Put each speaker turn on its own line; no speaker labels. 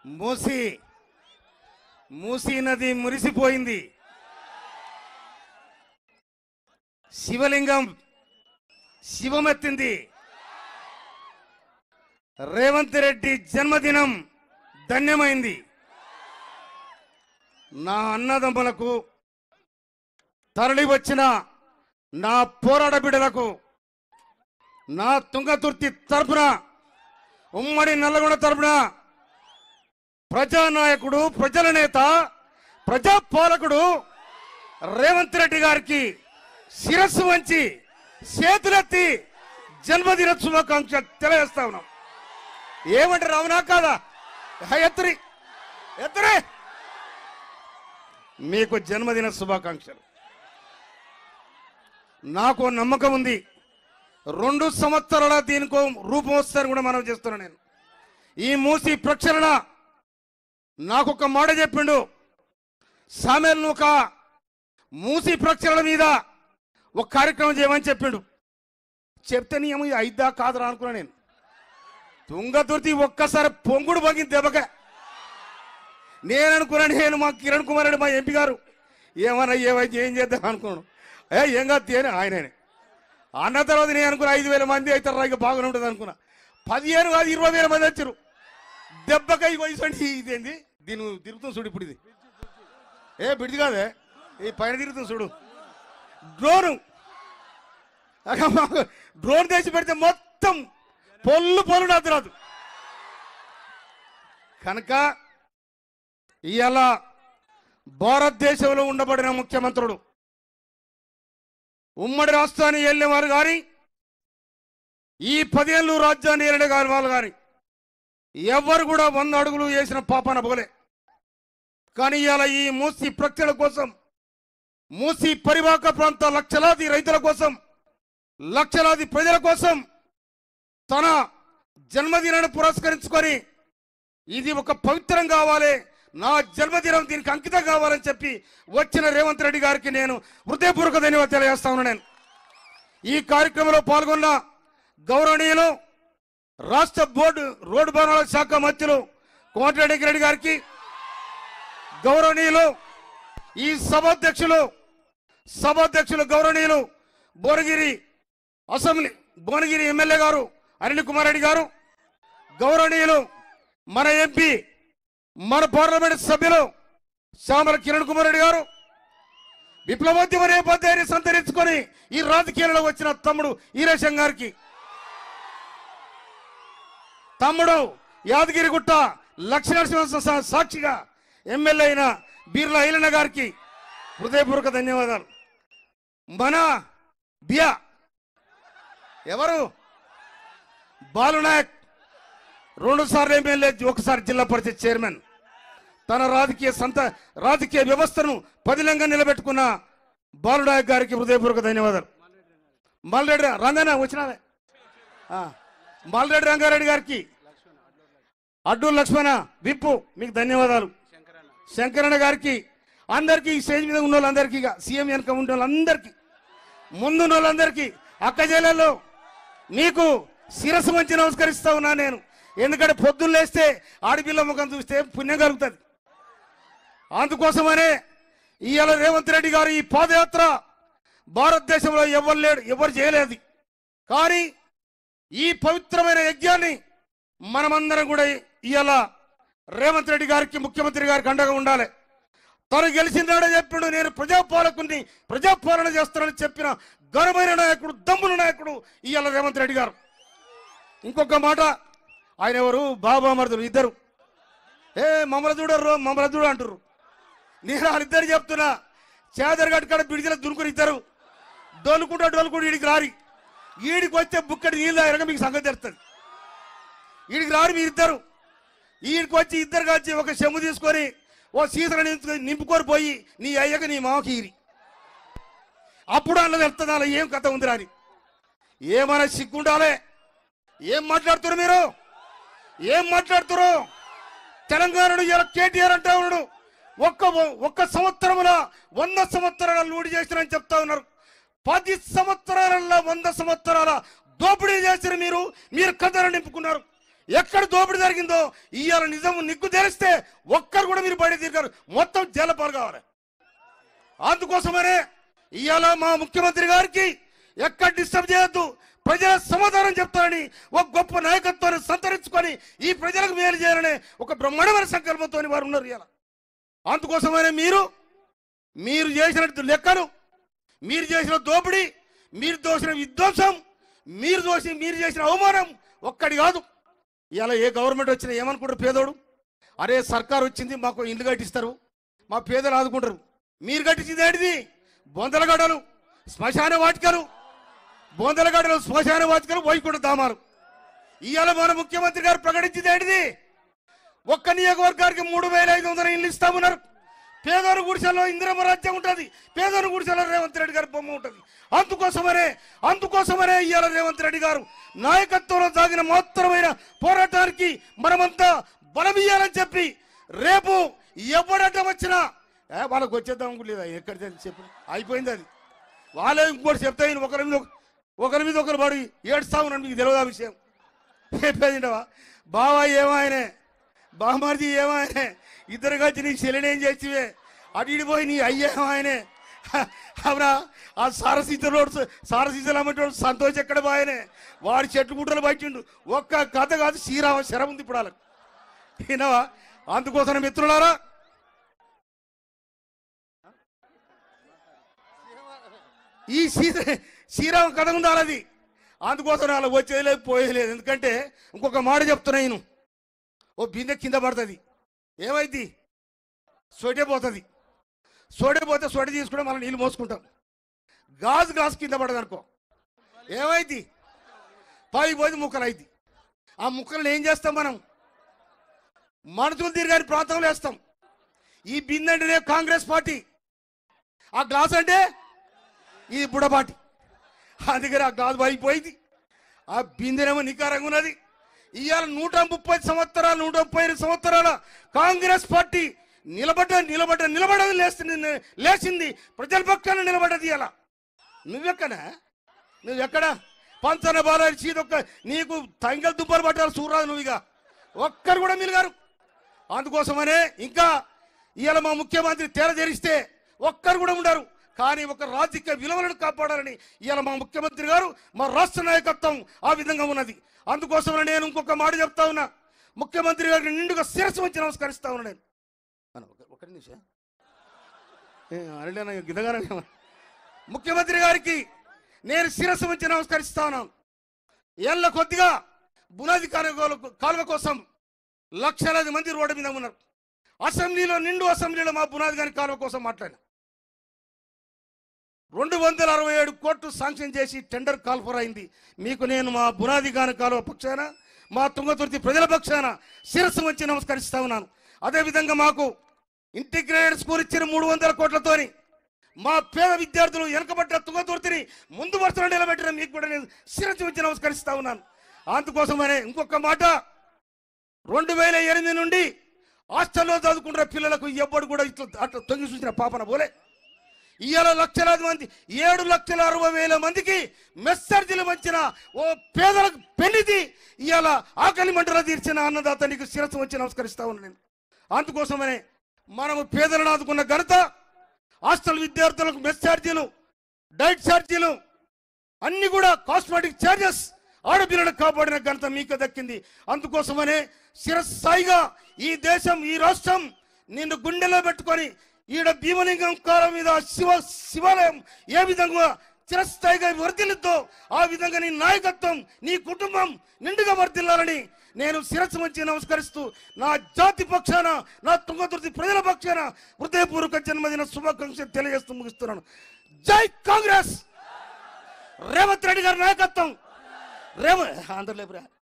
మూసి మూసీ నది మురిసిపోయింది శివలింగం శివమెత్తింది రేవంత్ రెడ్డి జన్మదినం ధన్యమైంది నా అన్నదమ్ములకు తరలి వచ్చిన నా పోరాట బిడ్డలకు నా తుంగతుర్తి తరపున ఉమ్మడి నల్లగొండ తరపున ప్రజానాయకుడు ప్రజల నేత ప్రజాపాలకుడు రేవంత్ రెడ్డి గారికి శిరస్సు వంచి చేతులెత్తి జన్మదిన శుభాకాంక్ష తెలియజేస్తా ఉన్నాం ఏమంటారు అవునా కాదా హా, ఎత్తురి ఎత్తురే మీకు జన్మదిన శుభాకాంక్షలు నాకు నమ్మకం ఉంది రెండు సంవత్సరాల దీనికో రూపం వస్తారని కూడా మనం చేస్తున్నాను నేను ఈ మూసి ప్రక్షరణ నాకు ఒక మాట చెప్పిండు సామెల్ను ఒక మూసి ప్రక్షరణ మీద ఒక కార్యక్రమం చేయమని చెప్పిండు చెప్తే నీ ఏమో ఇది అయిద్దా కాదురా అనుకున్నా నేను తుంగతుర్తి ఒక్కసారి పొంగుడు పగింది దెబ్బక నేను అనుకున్నాను నేను మా కిరణ్ కుమార్ రెడ్డి మా ఎంపీ గారు ఏమన్నా ఏమైతే ఏం చేద్దాం అనుకున్నాను ఏ ఏం కాదు తేనే ఆయననే అన్న తర్వాత నేను అనుకున్నా ఐదు వేల మంది అవుతారు ఇక బాగానే ఉంటుంది అనుకున్నా పదిహేను కాదు ఇరవై వేల మంది వచ్చారు దెబ్బకై వయసు ఇదేంది దీని తిరుగుతుంది చూడు ఇప్పుడు ఇది ఏ బిడిది కాదే ఈ పైన తిరుగుతుంది చూడు డ్రోను అక్కడ మాకు డ్రోన్ తెచ్చి పెడితే మొత్తం పొల్లు పొల్లు నాది రాదు కనుక ఇవాళ భారతదేశంలో ఉండబడిన ముఖ్యమంత్రుడు ఉమ్మడి రాష్ట్రాన్ని వెళ్ళేవారు కానీ ఈ పదేళ్ళు రాజ్యాన్ని ఏలిన గారి వాళ్ళు కానీ ఎవరు కూడా వంద అడుగులు వేసిన పాపన పోలే కానీ ఇవాళ ఈ మూసి ప్రక్రియల కోసం మూసి పరివాహక ప్రాంత లక్షలాది రైతుల కోసం లక్షలాది ప్రజల కోసం తన జన్మదినాన్ని పురస్కరించుకొని ఇది ఒక పవిత్రం కావాలి నా జన్మదినం దీనికి అంకితం కావాలని చెప్పి వచ్చిన రేవంత్ రెడ్డి గారికి నేను హృదయపూర్వక ధన్యవాదాలు తెలియజేస్తా ఉన్నాను నేను ఈ కార్యక్రమంలో పాల్గొన్న గౌరవనీయులు రాష్ట్ర బోర్డు రోడ్డు భవనాల శాఖ మంత్రులు కోమటిరెడ్డి రెడ్డి గారికి గౌరవనీయులు ఈ సభాధ్యక్షులు సభాధ్యక్షులు గౌరవనీయులు భువనగిరి అసెంబ్లీ భువనగిరి ఎమ్మెల్యే గారు అనిల్ కుమార్ రెడ్డి గారు గౌరవనీయులు మన ఎంపీ మన పార్లమెంట్ సభ్యులు శ్యామల కిరణ్ కుమార్ రెడ్డి గారు విప్లవోద్యమ నేపథ్యాన్ని సంతరించుకొని ఈ రాజకీయాలలో వచ్చిన తమ్ముడు ఈరేశం గారికి తమ్ముడు యాదగిరిగుట్ట లక్ష్మీనరసింహ సా- సాక్షిగా ఎమ్మెల్యే అయిన బీర్లా ఐలన్న గారికి హృదయపూర్వక ధన్యవాదాలు మన బియా ఎవరు బాలునాయక్ రెండు సార్లు ఎమ్మెల్యే ఒకసారి జిల్లా పరిషత్ చైర్మన్ తన రాజకీయ సంత రాజకీయ వ్యవస్థను పదిలంగా నిలబెట్టుకున్న బాలునాయక్ గారికి హృదయపూర్వక ధన్యవాదాలు మల్రెడ్డి రంగన్న వచ్చినావే ఆ, మల్రెడ్డి రంగారెడ్డి గారికి అడ్డూరు లక్ష్మణ విప్పు మీకు ధన్యవాదాలు శంకరన్న గారికి అందరికీ ఈ స్టేజ్ మీద ఉన్న వాళ్ళందరికీ ఇక సీఎం వెనక ఉన్న వాళ్ళందరికీ ముందున్న వాళ్ళందరికీ అక్క జిల్లాలో మీకు శిరస్సు మంచి నమస్కరిస్తా ఉన్నా నేను ఎందుకంటే పొద్దున్న లేస్తే ఆడపిల్ల ముఖం చూస్తే పుణ్యం కలుగుతుంది అందుకోసమనే ఇవాళ రేవంత్ రెడ్డి గారు ఈ పాదయాత్ర భారతదేశంలో ఎవరు లేడు ఎవరు చేయలేదు కానీ ఈ పవిత్రమైన యజ్ఞాన్ని మనమందరం కూడా ఇవాళ రేవంత్ రెడ్డి గారికి ముఖ్యమంత్రి గారికి అండగా ఉండాలి తను గెలిచిందాడే చెప్పిండు నేను ప్రజాపాలకుని ప్రజాపాలన చేస్తానని చెప్పిన ఘనమైన నాయకుడు దమ్ముల నాయకుడు ఇవాళ రేవంత్ రెడ్డి గారు ఇంకొక మాట ఆయన ఎవరు బాబా మరుదులు ఇద్దరు ఏ మమ్మల్ని చూడరు మమ్మల్ని చూడ అంటారు నేను వాళ్ళిద్దరు చెప్తున్నా చేదర్ గట్టు కాడ బిడిచిన దునుకుని ఇద్దరు డోలుకుంటా డోలుకుంటూ ఈడికి రారి ఈడికి వస్తే బుక్కడి నీళ్ళు తాగినాక మీకు సంగతి తెలుస్తుంది ఈడికి రారు మీరిద్దరు ఈడికి వచ్చి ఇద్దరు కలిసి ఒక చెమ్ము తీసుకొని ఓ సీసన నింపుకొని పోయి నీ అయ్యక నీ మామకి ఈరి అప్పుడు అన్న తెలుస్తుంది అలా ఏం కథ ఉంది రాని ఏమైనా సిగ్గుండాలే ఏం మాట్లాడుతున్నారు మీరు ఏం మాట్లాడుతున్నారు తెలంగాణను ఇలా కేటీఆర్ అంటా ఉన్నాడు ఒక్క ఒక్క సంవత్సరముల వంద సంవత్సరాల లూడి చేసిరని చెప్తా ఉన్నారు పది సంవత్సరాలలో వంద సంవత్సరాల దోపిడీ చేసిన మీరు మీరు కథను నింపుకున్నారు ఎక్కడ దోపిడీ జరిగిందో ఇవాళ నిజం నిగ్గు తెలిస్తే ఒక్కరు కూడా మీరు బయట తిరిగారు మొత్తం జలపాలు కావాలి అందుకోసమనే ఇవాళ మా ముఖ్యమంత్రి గారికి ఎక్కడ డిస్టర్బ్ చేయొద్దు ప్రజల సమాధానం చెప్తారని ఒక గొప్ప నాయకత్వాన్ని సంతరించుకొని ఈ ప్రజలకు మేలు చేయాలనే ఒక బ్రహ్మాండమైన సంకల్పంతో వారు ఉన్నారు ఇవాళ అందుకోసమనే మీరు మీరు చేసిన లెక్కలు మీరు చేసిన దోపిడీ మీరు దోసిన విధ్వంసం మీరు దోసి మీరు చేసిన అవమానం ఒక్కడి కాదు ఇలా ఏ గవర్నమెంట్ వచ్చినా ఏమనుకుంటారు పేదోడు అరే సర్కార్ వచ్చింది మాకు ఇల్లు కట్టిస్తారు మా పేదలు ఆదుకుంటారు మీరు కట్టించింది ఏంటిది బొందలగడలు శ్మశాన వాటికలు బొందలగడలు శ్మశాన వాటికలు వైకుంఠ ధామాలు ఇవాళ మన ముఖ్యమంత్రి గారు ప్రకటించింది ఏంటిది ఒక్క నియోజకవర్గానికి మూడు వేల ఐదు వందల ఇల్లు ఇస్తామన్నారు పేదోరు గుడిసెలో ఇందిరమ్మ రాజ్యం ఉంటుంది పేదోరు గుడిసెలో రేవంత్ రెడ్డి గారి బొమ్మ ఉంటుంది అందుకోసమనే అందుకోసమనే ఇవాళ రేవంత్ రెడ్డి గారు నాయకత్వంలో సాగిన మహత్తరమైన పోరాటానికి మనమంతా బలమియ్యాలని చెప్పి రేపు ఎవడటం వచ్చినా ఏ, వాళ్ళకి వచ్చేద్దాం అనుకోలేదా ఎక్కడ తెలిసి చెప్పు అయిపోయింది అది వాళ్ళే ఇంకోటి చెప్తా ఈయన ఒకరి మీద ఒక- ఒకరి మీద ఒకరు పడి ఏడుస్తా ఉన్నాను మీకు తెలియదు ఆ విషయం చెప్పేదిండవా బావా ఏమాయనే బామార్జీ ఏమాయనే ఇద్దరు కలిసి నీ చెల్లెని ఏం చేసివే అటు ఇడిపోయి నీ అయ్యేమాయనే అవునా ఆ సారసీతలో సారసీతలు అమ్మటోడు సంతోష్ ఎక్కడ బాయనే వాడి చెట్టు గుట్టలు బయటిండు ఒక్క కథ కాదు శ్రీరామ శరం ఉంది ఇప్పుడు వాళ్ళకి వినవా అందుకోసం మిత్రులారా ఈ సీత శ్రీరామ కథ ఉంది వాళ్ళది అందుకోసం అలా వచ్చేది లేదు పోయేది లేదు ఎందుకంటే ఇంకొక మాట చెప్తున్నా నేను ఓ బిందె కింద పడుతుంది ఏమైంది సొడే పోతుంది సొడే పోతే సొడ తీసుకుంటే మనం నీళ్ళు మోసుకుంటాం గాజు గ్లాస్ కింద పడదు అనుకో ఏమైంది పై పోయి ముక్కలు అయింది ఆ ముక్కలను ఏం చేస్తాం మనం మనుషులు తిరిగాని ప్రాంతంలో వేస్తాం ఈ బిందె అంటేనే కాంగ్రెస్ పార్టీ ఆ గ్లాస్ అంటే ఇది బుడబాటి అందుకని ఆ గ్లాస్ పగిలిపోయింది ఆ బిందెనేమో నికారంగా ఉన్నది ఇవాళ నూట ముప్పై సంవత్సరాలు నూట ముప్పై ఐదు సంవత్సరాల కాంగ్రెస్ పార్టీ నిలబడ్డ నిలబడ్డ నిలబడది లేస్తుంది లేచింది ప్రజల పక్షాన నిలబడ్డది ఇలా నువ్వెక్కడా నువ్వెక్కడ పంచన బాలాజీ చీదొక్క నీకు తంగల్ దుబ్బలు పట్టాలి చూడరాదు నువ్వు ఇక ఒక్కరు కూడా మిలిగారు అందుకోసమనే ఇంకా ఇవాళ మా ముఖ్యమంత్రి తెర తెరిస్తే ఒక్కరు కూడా ఉండరు కానీ ఒక రాజకీయ విలువలను కాపాడాలని ఇవాళ మా ముఖ్యమంత్రి గారు మా రాష్ట్ర నాయకత్వం ఆ విధంగా ఉన్నది అందుకోసమనే నేను ఇంకొక మాట చెప్తా ఉన్నా ముఖ్యమంత్రి గారికి నిండుగా శిరస్సు వచ్చి నమస్కరిస్తా ఉన్నా నేను అన్న, ఒక- ఒక నిమిషం ఏ, అరలేనా గిదగానే ముఖ్యమంత్రి గారికి నేను శిరస్సు వచ్చి నమస్కరిస్తా ఉన్నాను ఏళ్ళ కొద్దిగా బునాది కాలువ కాలువ కోసం లక్షలాది మంది రోడ్డు మీద ఉన్నారు అసెంబ్లీలో నిండు అసెంబ్లీలో మా బునాది గారి కాలువ కోసం మాట్లాడిన రెండు వందల అరవై ఏడు కోట్లు శాంక్షన్ చేసి టెండర్ కాల్ఫర్ అయింది మీకు నేను మా బునాది గారి కాలువ పక్షాన మా తుంగతుర్తి ప్రజల పక్షాన శిరస్సు వచ్చి నమస్కరిస్తా ఉన్నాను అదేవిధంగా మాకు ఇంటిగ్రేటెడ్ స్కూల్ ఇచ్చిన మూడు వందల కోట్లతోని మా పేద విద్యార్థులు వెనకబడ్డ తుంగతుర్తిని ముందు వరుసలో నిలబెట్టిన మీకు కూడా నేను శిరస్సు వచ్చి నమస్కరిస్తా ఉన్నాను అందుకోసమనే ఇంకొక మాట రెండు వేల ఎనిమిది నుండి హాస్టల్లో చదువుకుంటున్న పిల్లలకు ఎవ్వడు కూడా ఇట్లా అట్లా తొంగి చూసిన పాపన పోలే ఇవాళ లక్షలాది మంది ఏడు లక్షల అరవై వేల మందికి మెస్సర్జీలు వంచిన ఓ పేదలకు పెళ్లిది ఇవాళ ఆకలి మంటలు తీర్చిన అన్నదాత నీకు శిరస్సు వచ్చి నమస్కరిస్తా ఉన్నాను నేను అందుకోసమనే మనము పేదలను ఆదుకున్న ఘనత హాస్టల్ విద్యార్థులకు మెస్ ఛార్జీలు డైట్ ఛార్జీలు అన్ని కూడా కాస్మెటిక్ ఛార్జెస్ ఆడపిల్లలకు కాపాడిన ఘనత మీకు దక్కింది అందుకోసమనే శిరస్థాయిగా ఈ దేశం ఈ రాష్ట్రం నిన్ను గుండెలో పెట్టుకొని ఈడ భీమలింగం కాలం మీద శివ శివాలయం ఏ విధంగా చిరస్థాయిగా వర్ధిల్లుతో ఆ విధంగా నీ నాయకత్వం నీ కుటుంబం నిండుగా వర్ధిల్లాలని నేను శిరస్సు వచ్చి నమస్కరిస్తూ నా జాతి పక్షాన నా తుంగతుర్తి ప్రజల పక్షాన హృదయపూర్వక జన్మదిన శుభాకాంక్షలు తెలియజేస్తూ ముగిస్తున్నాను జై కాంగ్రెస్ రేవంత్ రెడ్డి గారి నాయకత్వం రేవ అందరు లేపురా